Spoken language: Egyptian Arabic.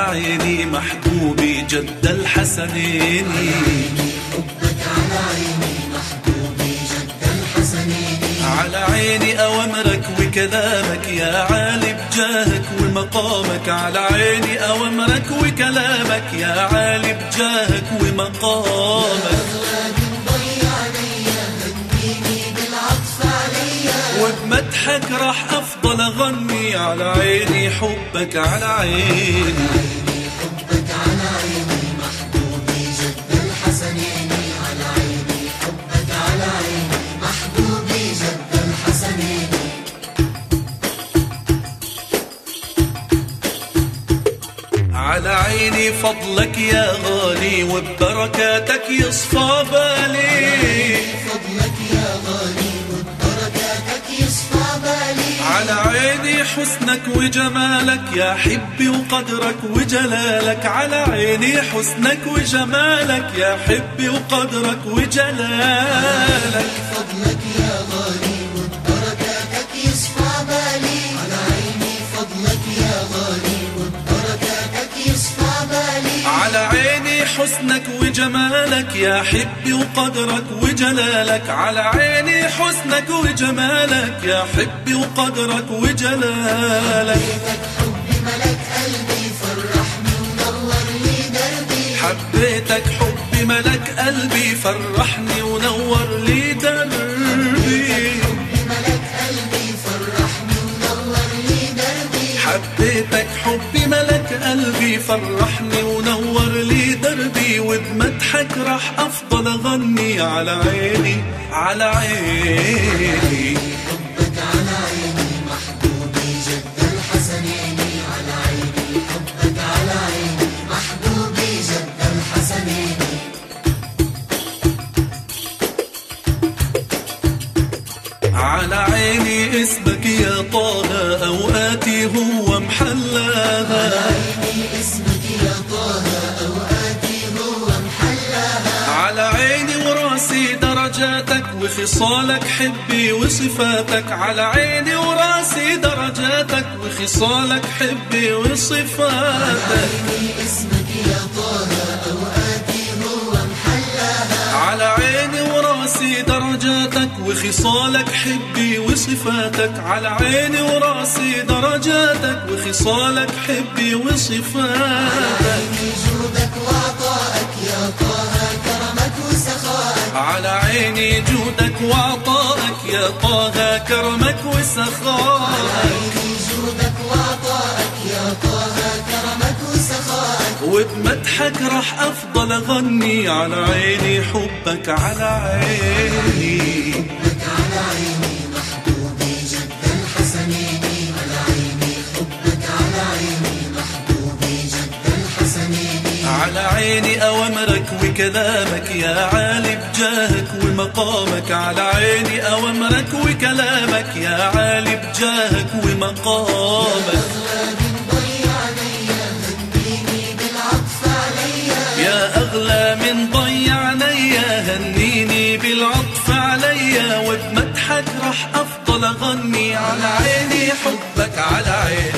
عيني محبوبي جد الحسنين حبك على عيني محبوبي جد الحسنين على عيني أوامرك وكلامك يا عالي بجاهك ومقامك على عيني أوامرك وكلامك يا عالي بجاهك ومقامك ضي عليا هديني بالعطف عليا وبمدحك راح أفضل أغني على عيني حبك على عيني حبك على عيني محبوبي جد الحسنين على عيني حبك على عيني محبوبي جد الحسنين على عيني فضلك يا غالي وببركاتك يصفى بالي فضلك يا غالي وبركاتك يصفى بالي على عيني حسنك وجمالك يا حبي وقدرك وجلالك على عيني حسنك وجمالك يا حبي وقدرك وجلالك فضلك يا غالي وبركاتك يصفى بالي على عيني فضلك يا غالي وبركاتك يصفى بالي على عيني حسنك وجمالك يا حبي وقدرك وجلالك على عيني حسنك وجمالك يا حبي وقدرك وجلالك حبي ملك قلبي فرحني ونور لي دربي حبيتك حبي ملك قلبي فرحني ونور لي دربي ملك قلبي فرحني ونور لي دربي حبيتك حبي ملك قلبي فرحني ونور لي دربي وبمدحك راح افضل اغني على عيني على عيني حبك على عيني محبوبي جد الحسنين على عيني حبك على عيني محبوبي جد الحسنين على عيني اسمك يا طه اوقاتي هو محلاها عيني اسمك يا طه أوقاتي هو محلاها على عيني وراسي درجاتك وخصالك حبي وصفاتك على عيني وراسي درجاتك وخصالك حبي وصفاتك عيني اسمك يا طه أوقاتي هو محلاها على عيني وراسي درجاتك وخصالك حبي وصفاتك على عيني وراسي درجاتك وخصالك حبي وصفاتك عيني جودك وعطائك يا طه كرمك وسخائك على عيني جودك وعطائك يا طه كرمك وسخائك عيني جودك وعطائك يا طه كرمك وسخائك وبمدحك راح افضل اغني على عيني حبك على عيني حبك على عيني محبوبي جد الحسنين على عيني حبك على عيني محبوبي جد الحسنين على عيني أوامرك وكلامك يا عالي بجاهك ومقامك على عيني أوامرك وكلامك يا عالي بجاهك ومقامك ضي عليا هديني بالعطف عليا يا أغلى من ضي عليا هنيني بالعطف عليا وبمدحك راح أفضل أغني على عيني حبك على عيني